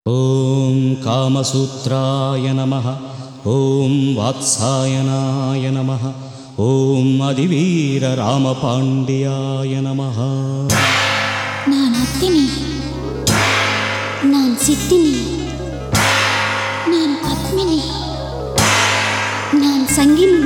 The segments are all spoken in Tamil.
ॐ कामसूत्राय नमः ॐ वात्सायनाय नमः ॐ அதிவீரராமபாண்டியாய நமः நான் அத்தினி நான் சித்தினி நான் பத்மினி நான் சங்கினி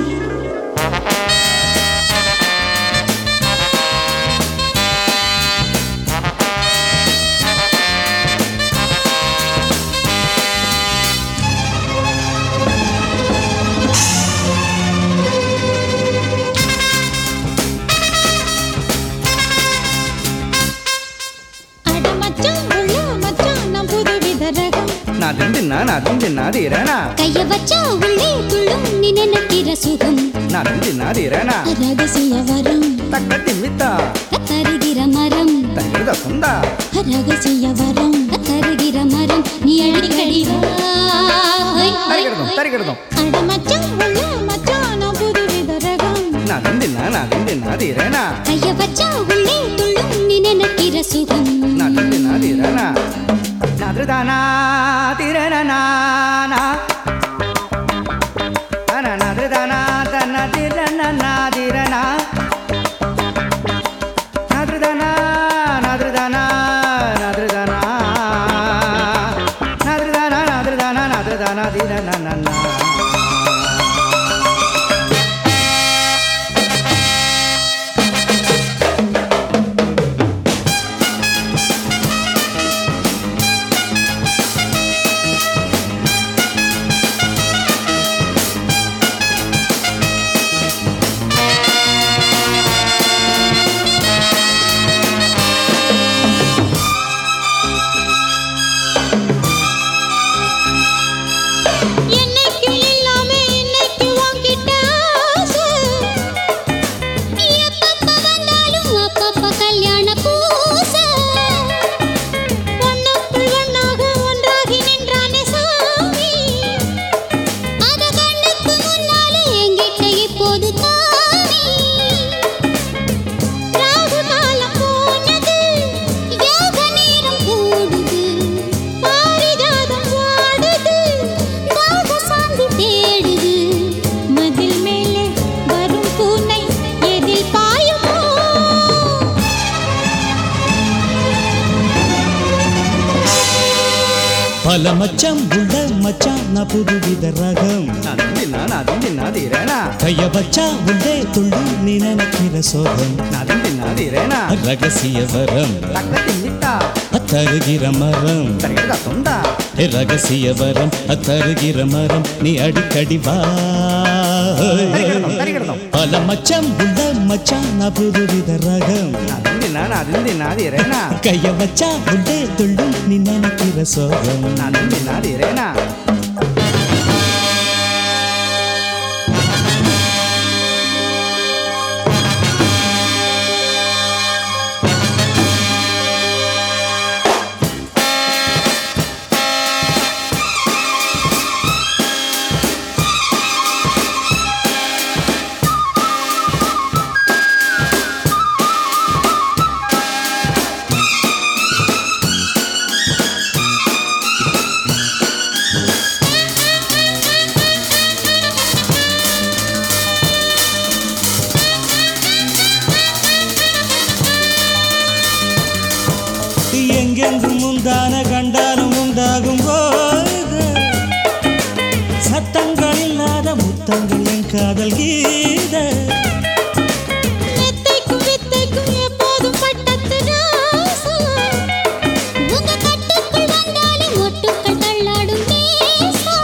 அட மச்சான் உள்ள மச்சான் நான் புதுவித ரகம் நாதிந்தின்னா நாதிந்தின்னாதீரனா கைய வச்சா உள்ளே துள்ளும் நீ நினைக்கிற சுகம் நாதிந்தின்னாதீரனா ரகசிய வரம் தக்கத்திமித்தா தருகிற மரம் தங்கிருத சொந்தா ரகசிய வரம் தருகிற மரம் நீ அடிக்கடி வா. High, high. தரிகிடதும் தரிகிடதும் அட மச்சான் உள்ள மச்சான் நான் புதுவித ரகம் நாதிந்தின்னா நாதிந்தின்னாதீரனா கைய வச்சா உள்ளே துள்ளும் நீ நினைக்கிற சுகம் நாதிந்தின்னாதீரனா நாதிருதானா திரணனா அன நாதிருதானா தன திரணனா திரணா நாதிருதானா நாதிருதானா நாதிருதானா நாதிருதானா நாதிருதானா நாதிருதானா திரணனா என்னைக்கு இல்லாம இன்னைக்கு வாங்கிட்ட ஆசை. எப்பப்ப வந்தாலும் அப்பப்ப கல்யாண பூசை ஒண்ணுக்குள் ஒண்ணாக ஒன்றாகி நின்றானே சாமி அத கண்ணுக்கு முன்னாலே என்கிட்ட இப்போது காமி ராகு காலம் போனது யோக நேரம் கூடுது பாரிஜாதம் வாடுது தாக சாந்தி தேடுது மதில் மேலே வரும் பூனை எதில் பாயுமோ பல மச்சம் உள்ள மச்சான் நான் புதுவித ரகம் நாதிந்தின்னா நாதிந்தின்னாதீரனா கைய வச்சா உள்ளே துள்ளும் நீ நினைக்கிற சோகம் நாதிந்தின்னாதீரனா ரகசிய வரம் தக்கத்திமித்தா தருகிற மரம் தரிகிடத சொந்தா ரகசிய வரம் தருகிற மரம் நீ அடிக்கடி வா தரிகிடதும் தரிகிடதும் பல மச்சம் உள்ள மச்சான் நான் புதுவித ரகம் நாதிந்தின்னா நாதிந்தின்னாதீரனா கைய வச்சா உள்ளே துள்ளும் நீ நினைக்கிற சோகம் நாதிந்தின்னாதீரனா எங்கெங்கும் முந்தான கண்டாலும் உண்டாகும் போது சத்தங்கள் இல்லாத முத்தங்கள் என் காதல் கீத மெத்தைக்கும் வித்தைக்கும் எப்போதும் பட்டத்து ராசா உங்க கட்டுக்குள் வந்தாலே மொட்டுக்கள் தள்ளாடும் நேசா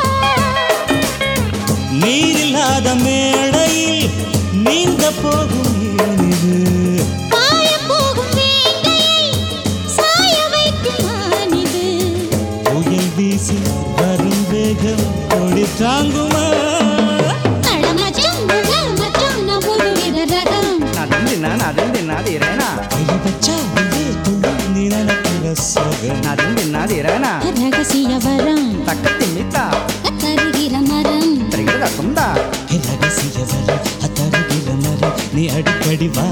நீரில்லாத மேடையில் நீந்த போகும் ஏனிது பாய போகும் வேங்கையை சாய வைக்கும் மானிது புயல் வீசி வரும் வேகம் கொடி தாங்குமா அட மச்சான் உள்ள மச்சான் நான் புதுவித ரகம் நாதிந்தின்னா நாதிந்தின்னாதீரனா கையை வச்சா உள்ளே துள்ளும் நீ நினைக்கிற சோகம் நாதிந்தின்னாதீரனா ரகசிய வரம் தக்கத்திமித்தா தருகிற மரம் தரிகிடத சொந்தா ரகசிய வரம் தருகிற மரம் நீ அடிக்கடி வா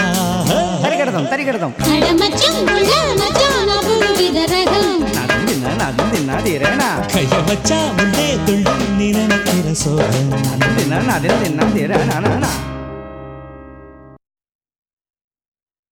தரிகிடதும் தரிகிடதும் அட மச்சான் உள்ள மச்சான் நான் புதுவித ரகம் நான் அதில் தின்னாதீரேனா கைய வச்சா முன்னே துள்ளும் நீ நினைக்கிற சோகம் அதில் தின்னா அதில் தின்னாதீரேனா